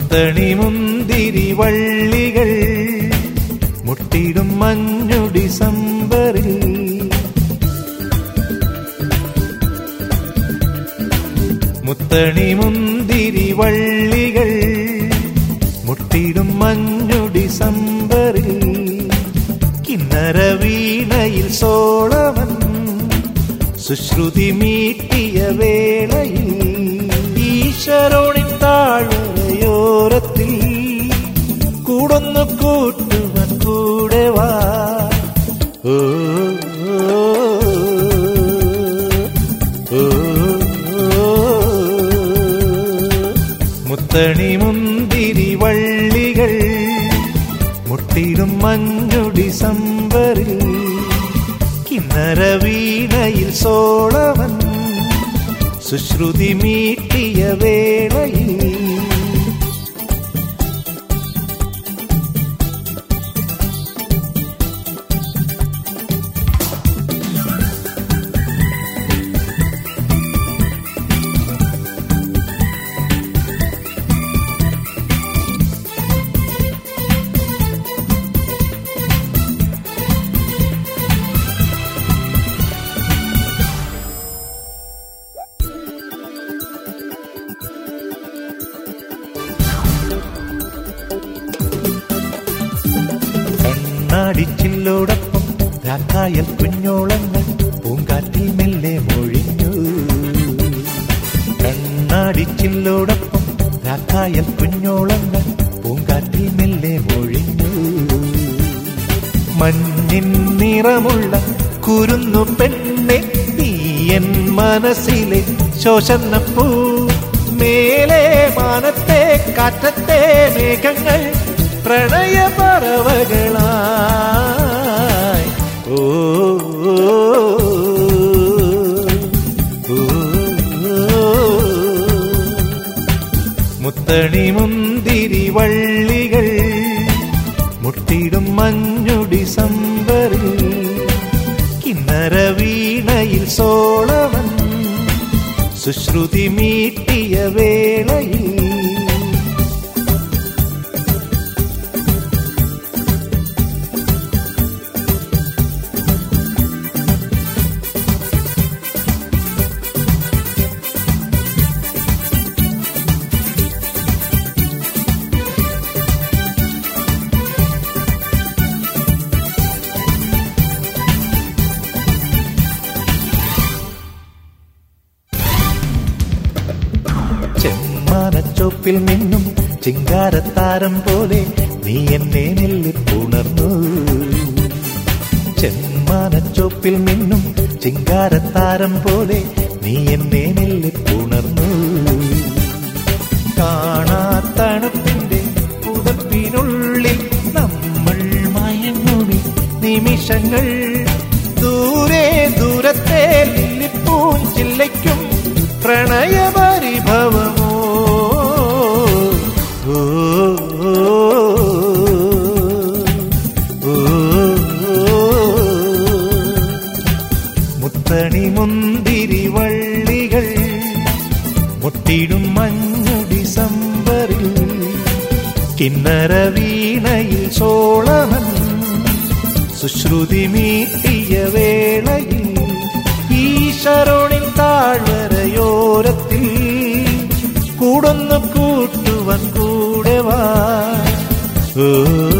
മുത്തണി മുന്തിരി വള്ളികൾ മുട്ടിടും മഞ്ഞു ഡിസംബറിൽ മുത്തണി മുന്തിരി വള്ളികൾ മുട്ടിടും മഞ്ഞു ഡിസംബറിൽ കിന്നര വീണയിൽ സോളവൻ സുശ്രുതി മീട്ടിയ വേളയിൽ ഈശ്വരോണിൻ താഴ്വരയോരത്തിൽ കൂടൊന്നു കൂട്ടുവൻ കൂടെ വാ ഓ, ഓ, ഓ, ഓ. മുത്തണി മുന്തിരി വള്ളികൾ മുട്ടിടും മഞ്ഞു ഡിസംബറിൽ കിന്നര വീണയിൽ സോളവൻ സുശ്രുതി മീട്ടിയ വേളയിൽ കണ്ണാടിച്ചില്ലോടൊപ്പം രാക്കായൽ കുഞ്ഞോളങ്ങൾ പൂങ്കാറ്റിൽ മെല്ലെ മൊഴിഞ്ഞു കണ്ണാടിച്ചില്ലോടൊപ്പം രാക്കായൽ കുഞ്ഞോളങ്ങൾ പൂങ്കാറ്റിൽ മെല്ലെ മൊഴിഞ്ഞു മഞ്ഞിൻ നിറമുള്ള കുരുന്നു പെണ്ണെ നീയൻ മനസ്സിലെ ശോഷന്നപ്പൂ മേലെ മാനത്തെ കാറ്റത്തെ മേഘങ്ങൾ പ്രണയ പറവകളായി ഓ ഓ, ഓ, ഓ. മുത്തണി മുന്തിരി വള്ളികൾ മുട്ടിടും മഞ്ഞു ഡിസംബറിൽ കിന്നര വീണയിൽ സോളവൻ സുശ്രുതി മീട്ടിയ വേളയിൽ ചെമ്മാനച്ചോപ്പിൽ നിന്നും ചിങ്കാരത്താരം പോലെ നീ എന്നെ നെല്ലിപ്പുണർന്നു ചെമ്മാനച്ചോപ്പിൽ നിന്നും ചിങ്കാരത്താരം പോലെ നീ എന്നെ നെല്ലിപ്പുണർന്നു കാണാത്തണുപ്പിന്റെ പുതപ്പിനുള്ളിൽ നമ്മൾ മയങ്ങുമി നിമിഷങ്ങൾ ദൂരെ ദൂരത്തെ ലില്ലിപ്പൂഞ്ചില്ലയ്ക്കും പ്രണയപരിഭവമോ ഓ, ഓ, ഓ, ഓ. മുത്തണി മുന്തിരി വള്ളികൾ മുട്ടിടും മഞ്ഞു ഡിസംബറിൽ കിന്നര വീണയിൽ സോളമൻ സുശ്രുതി മീട്ടിയ വേളയിൽ ഈശ്വരോണിൻ താഴ്വരയോരത്തിൽ കൂടൊന്നു കൂട്ടുവൻ കൂടെ വാ ഓ